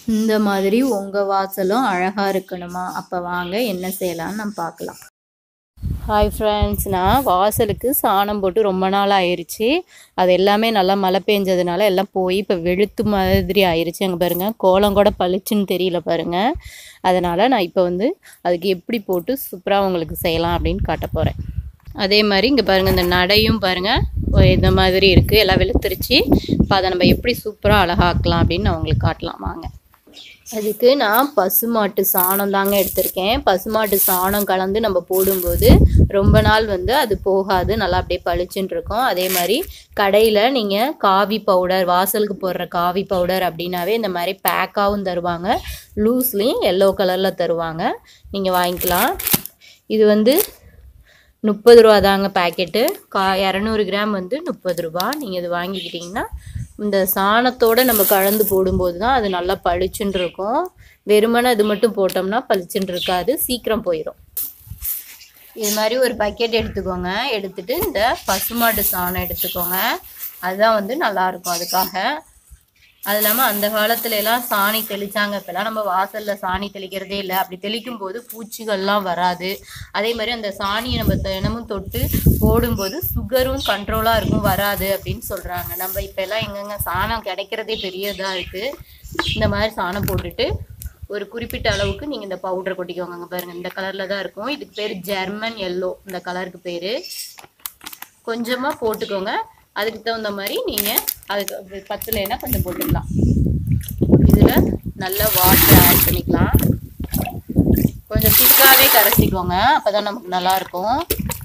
இந்த மாதிரி உங்கள் வாசலும் அழகாக இருக்கணுமா அப்போ வாங்க என்ன செய்யலாம்னு நம்ம பார்க்கலாம் ஹாய் ஃப்ரெண்ட்ஸ் நான் வாசலுக்கு சாணம் போட்டு ரொம்ப நாள் ஆயிருச்சு அது எல்லாமே நல்லா மழை பெஞ்சதுனால எல்லாம் போய் இப்போ வெளுத்து மாதிரி ஆயிருச்சு அங்கே பாருங்கள் கோலம் கூட பளிச்சுன்னு தெரியல பாருங்கள் அதனால் நான் இப்போ வந்து அதுக்கு எப்படி போட்டு சூப்பராக உங்களுக்கு செய்யலாம் அப்படின்னு காட்ட போகிறேன் அதே மாதிரி இங்கே பாருங்கள் இந்த நடையும் பாருங்கள் இந்த மாதிரி இருக்குது எல்லாம் வெளுத்துருச்சு இப்போ அதை நம்ம எப்படி சூப்பராக அழகாக்கலாம் அப்படின்னு நான் உங்களுக்கு காட்டலாம் வாங்க அதுக்கு நான் பசுமாட்டு சாணம் தாங்க எடுத்திருக்கேன் பசுமாட்டு சாணம் கலந்து நம்ம போடும்போது ரொம்ப நாள் வந்து அது போகாது நல்லா அப்படியே பளிச்சுன்னு இருக்கும் அதே மாதிரி கடையில் நீங்கள் காவி பவுடர் வாசலுக்கு போடுற காவி பவுடர் அப்படின்னாவே இந்த மாதிரி பேக்காகவும் தருவாங்க லூஸ்லேயும் எல்லோ கலரில் தருவாங்க நீங்கள் வாங்கிக்கலாம் இது வந்து முப்பது ரூபா தாங்க பேக்கெட்டு கா இரநூறு கிராம் வந்து முப்பது ரூபா நீங்கள் இது வாங்கிக்கிட்டிங்கன்னா இந்த சாணத்தோடு நம்ம கலந்து போடும்போது தான் அது நல்லா பளிச்சுன்னு இருக்கும் வெறுமனை இது மட்டும் போட்டோம்னா பளிச்சுன்னு இருக்காது சீக்கிரம் போயிடும் இது மாதிரி ஒரு பக்கெட் எடுத்துக்கோங்க எடுத்துட்டு இந்த பசுமாட்டு சாணம் எடுத்துக்கோங்க அதுதான் வந்து நல்லாயிருக்கும் அதுக்காக அது இல்லாமல் அந்த காலத்துல எல்லாம் சாணி தெளிச்சாங்க இப்போலாம் நம்ம வாசலில் சாணி தெளிக்கிறதே இல்லை அப்படி தெளிக்கும் போது பூச்சிகள்லாம் வராது அதே மாதிரி அந்த சாணியை நம்ம தினமும் தொட்டு போடும்போது சுகரும் கண்ட்ரோலாக இருக்கும் வராது அப்படின்னு சொல்கிறாங்க நம்ம இப்போ எல்லாம் எங்கெங்க சாணம் கிடைக்கிறதே பெரியதாக இருக்குது இந்த மாதிரி சாணம் போட்டுட்டு ஒரு குறிப்பிட்ட அளவுக்கு நீங்கள் இந்த பவுடர் கொட்டிக்கோங்க அங்கே பாருங்கள் இந்த கலரில் தான் இருக்கும் இதுக்கு பேர் ஜெர்மன் எல்லோ இந்த கலருக்கு பேர் கொஞ்சமாக போட்டுக்கோங்க அதுக்கு தகுந்த மாதிரி நீங்கள் அதுக்கு பத்தலைன்னா கொஞ்சம் போட்டுக்கலாம் இதில் நல்ல வாட்டர் ஆட் பண்ணிக்கலாம் கொஞ்சம் திக்காகவே கரைச்சிக்கோங்க அப்போ தான் நமக்கு நல்லாயிருக்கும்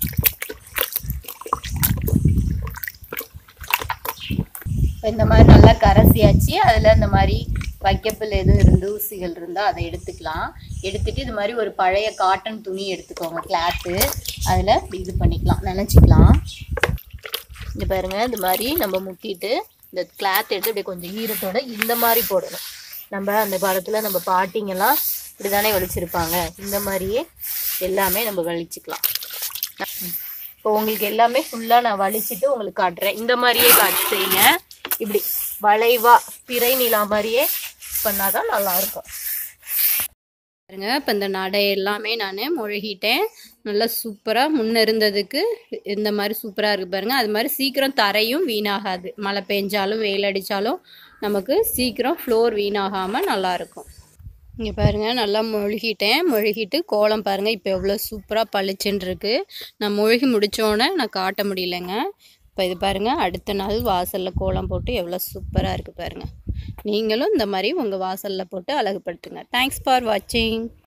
இந்த மாதிரி நல்லா கரைசியாச்சு அதில் இந்த மாதிரி வைக்கப்பில் எதுவும் இருந்து ஊசிகள் இருந்தால் அதை எடுத்துக்கலாம் எடுத்துட்டு இது மாதிரி ஒரு பழைய காட்டன் துணி எடுத்துக்கோங்க கிளாத்து அதில் இது பண்ணிக்கலாம் நினச்சிக்கலாம் இங்க பாருங்க இந்த மாதிரி நம்ம முக்கிட்டு இந்த கிளாத் எடுத்து இப்படி கொஞ்சம் ஈரத்தோட இந்த மாதிரி போடணும் நம்ம அந்த காலத்தில் நம்ம பாட்டிங்கெல்லாம் இப்படி தானே வலிச்சிருப்பாங்க இந்த மாதிரியே எல்லாமே நம்ம வலிச்சுக்கலாம் இப்போ உங்களுக்கு எல்லாமே ஃபுல்லாக நான் வலிச்சிட்டு உங்களுக்கு காட்டுறேன் இந்த மாதிரியே காட்சி செய்யுங்க இப்படி வளைவா பிறை நிலா மாதிரியே பண்ணாதான் நல்லா இருக்கும் பாருங்க இப்போ இந்த நடை எல்லாமே நான் முழுகிட்டேன் நல்லா சூப்பராக முன்ன இருந்ததுக்கு இந்த மாதிரி சூப்பராக இருக்குது பாருங்க அது மாதிரி சீக்கிரம் தரையும் வீணாகாது மழை பெஞ்சாலும் வெயில் அடித்தாலும் நமக்கு சீக்கிரம் ஃப்ளோர் வீணாகாமல் நல்லாயிருக்கும் இங்கே பாருங்கள் நல்லா மொழுகிட்டேன் மொழுகிட்டு கோலம் பாருங்கள் இப்போ எவ்வளோ சூப்பராக பளிச்சுன்னு இருக்கு நான் மொழுகி முடித்தோடனே நான் காட்ட முடியலைங்க இப்போ இது பாருங்கள் அடுத்த நாள் வாசலில் கோலம் போட்டு எவ்வளோ சூப்பராக இருக்குது பாருங்கள் நீங்களும் இந்த மாதிரி உங்கள் வாசலில் போட்டு அழகுபடுத்துங்க தேங்க்ஸ் ஃபார் வாட்சிங்